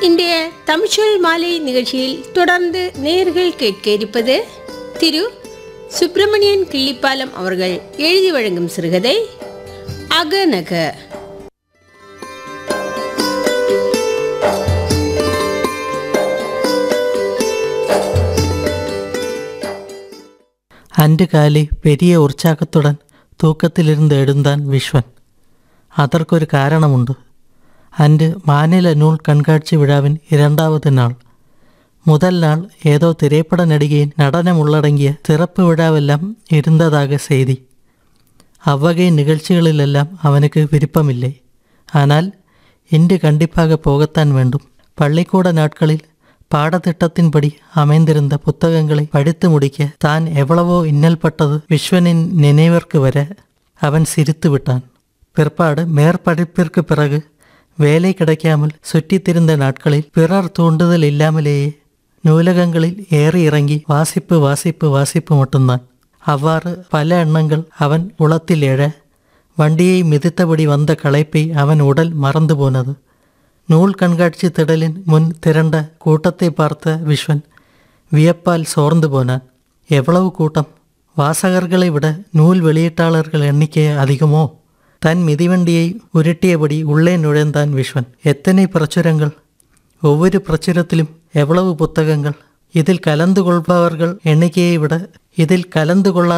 இன்றைய தமிழ்ச்சொல் மாலை நிகழ்ச்சியில் தொடர்ந்து நேர்கள் கேட்க இருப்பது திரு சுப்பிரமணியன் கிள்ளிப்பாலம் அவர்கள் எழுதி வழங்கும் சிறுகதை அகநக அன்று காலை பெரிய உற்சாகத்துடன் தூக்கத்திலிருந்து எழுந்தான் விஸ்வன் அதற்கொரு காரணமுண்டு அன்று மாநில நூல் கண்காட்சி விழாவின் இரண்டாவது நாள் முதல் நாள் ஏதோ திரைப்பட நடிகையின் நடனம் உள்ளடங்கிய சிறப்பு விழாவெல்லாம் இருந்ததாக செய்தி அவ்வகை நிகழ்ச்சிகளிலெல்லாம் அவனுக்கு விருப்பமில்லை ஆனால் இன்று கண்டிப்பாக போகத்தான் வேண்டும் பள்ளிக்கூட நாட்களில் பாடத்திட்டத்தின்படி அமைந்திருந்த புத்தகங்களை படித்து முடிக்க தான் எவ்வளவோ இன்னல்பட்டது விஸ்வனின் நினைவிற்கு வர அவன் சிரித்து விட்டான் பிற்பாடு மேற்படிப்பிற்கு பிறகு வேலை கிடைக்காமல் சுற்றித் திரிந்த நாட்களில் பிறர் தூண்டுதல் இல்லாமலேயே நூலகங்களில் ஏறி இறங்கி வாசிப்பு வாசிப்பு வாசிப்பு மட்டும்தான் அவ்வாறு பல எண்ணங்கள் அவன் உளத்தில் எழ வண்டியை மிதித்தபடி வந்த களைப்பை அவன் உடல் மறந்து போனது நூல் கண்காட்சி திடலின் முன் திரண்ட கூட்டத்தை பார்த்த விஸ்வன் வியப்பால் சோர்ந்து போனான் எவ்வளவு கூட்டம் வாசகர்களை விட நூல் வெளியீட்டாளர்கள் எண்ணிக்கை அதிகமோ தன் மிதிவண்டியை உருட்டியபடி உள்ளே நுழைந்தான் விஸ்வன் எத்தனை பிரச்சுரங்கள் ஒவ்வொரு பிரச்சுரத்திலும் எவ்வளவு புத்தகங்கள் இதில் கலந்து கொள்பவர்கள் எண்ணிக்கையை விட இதில் கலந்து கொள்ளா